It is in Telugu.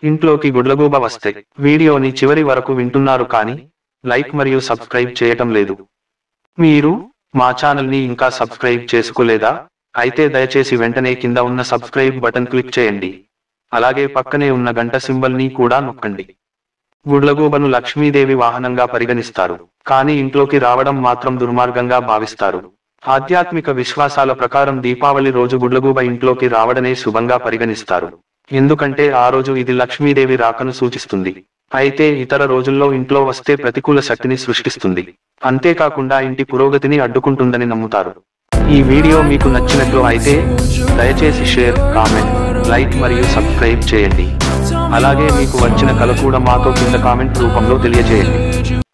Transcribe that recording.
ఇంట్లోకి గుడ్లగూబ వస్తే వీడియోని చివరి వరకు వింటున్నారు కానీ లైక్ మరియు సబ్స్క్రైబ్ చేయటం లేదు మీరు మా ఛానల్ని ఇంకా సబ్స్క్రైబ్ చేసుకోలేదా అయితే దయచేసి వెంటనే కింద ఉన్న సబ్స్క్రైబ్ బటన్ క్లిక్ చేయండి అలాగే పక్కనే ఉన్న గంట సింబల్ని కూడా నొక్కండి గుడ్లగూబను లక్ష్మీదేవి వాహనంగా పరిగణిస్తారు కానీ ఇంట్లోకి రావడం మాత్రం దుర్మార్గంగా భావిస్తారు ఆధ్యాత్మిక విశ్వాసాల ప్రకారం దీపావళి రోజు గుడ్లగూబ ఇంట్లోకి రావడనే శుభంగా పరిగణిస్తారు ఎందుకంటే ఆ రోజు ఇది లక్ష్మీదేవి రాకను సూచిస్తుంది అయితే ఇతర రోజుల్లో ఇంట్లో వస్తే ప్రతికూల శక్తిని సృష్టిస్తుంది అంతేకాకుండా ఇంటి పురోగతిని అడ్డుకుంటుందని నమ్ముతారు ఈ వీడియో మీకు నచ్చినట్లు అయితే దయచేసి షేర్ కామెంట్ లైక్ మరియు సబ్స్క్రైబ్ చేయండి అలాగే మీకు వచ్చిన కల కూడా మాతో కింద కామెంట్ రూపంలో తెలియజేయండి